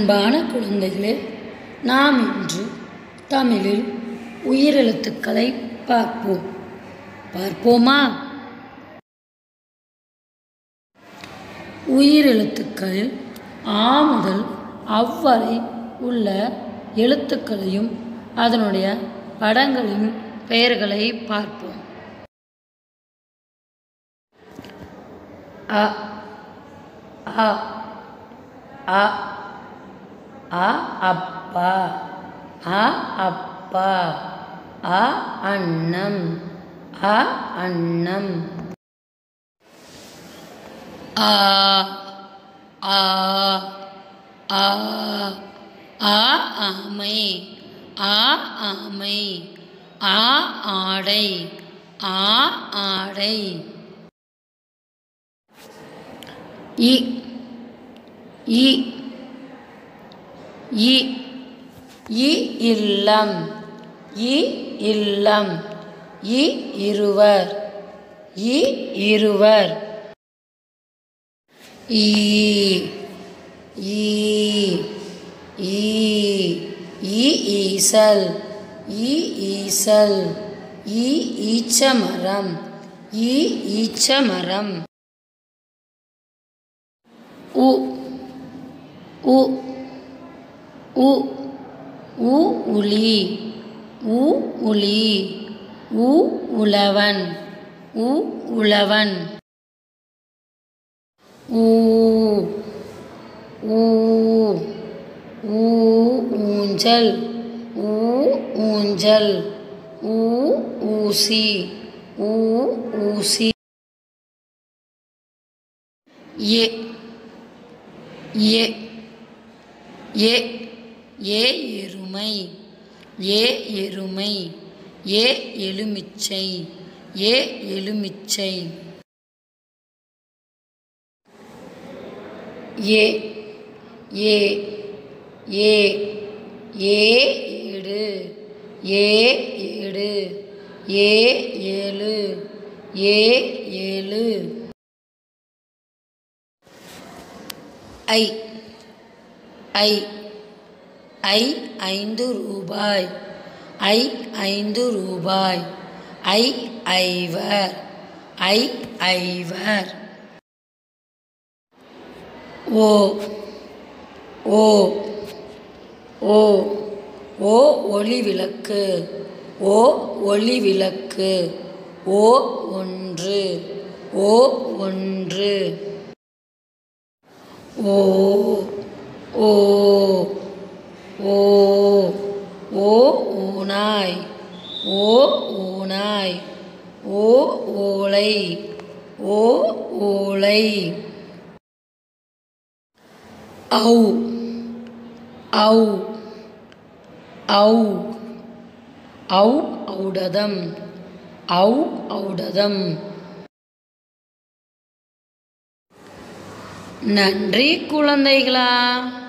அன்பான குழந்தைகளே நாம் இன்று தமிழில் உயிரெழுத்துக்களை பார்ப்போம் பார்ப்போமா உயிரெழுத்துக்களில் ஆ முதல் அவ் வரை உள்ள எழுத்துக்களையும் அதனுடைய படங்களின் பெயர்களை பார்ப்போம் அ அ அ அ அப்பா அ அப்பா அ அன்னம் அ அன்னம் ஆ ஆ ஆ ஆ ஆமை ஆ ஆமை ஆ ஆடை ஆ ஆடை இ இ இ இ இல்லம் இ இல்லம் இ இருவர் இ இருவர் ஈ ஈ ஈ ஈ ஈசல் ஈ ஈசல் ஈ ஈச்சமரம் ஈ ஈச்சமரம் உ உ உ உ உளி உ உளி உ உழவன் உ உழவன் ஊ ஊ ஊ ஊஞ்சல் ஊ ஊஞ்சல் ஊ ஊசி ஊ ஊசி ஏ ஏ ஏ ஏ எருமை ஏ எருமை ஏ எலுமிச்சை ஏ எலுமிச்சை ஏ ஏ ஏ ஏ ஏடு ஏ ஏடு ஏ ஏழு ஏ ஏழு ஐ ஐ ஐ ஐந்து ரூபாய் ஐ ஐந்து ரூபாய் ஐ ஐவர் ஐ ஐவர் ஓ ஓ ஓ ஓ ஒளி விளக்கு ஓ ஒளி விளக்கு ஓ ஒன்று ஓ ஒன்று ஓ ஓ ஓ ஓ ஊனாய் ஓ ஊனாய் ஓ ஓலை ஓ ஓலை ஔ ஔ ஔ ஔ ஔடதம் ஔ ஔடதம் நன்றி குழந்தைகளா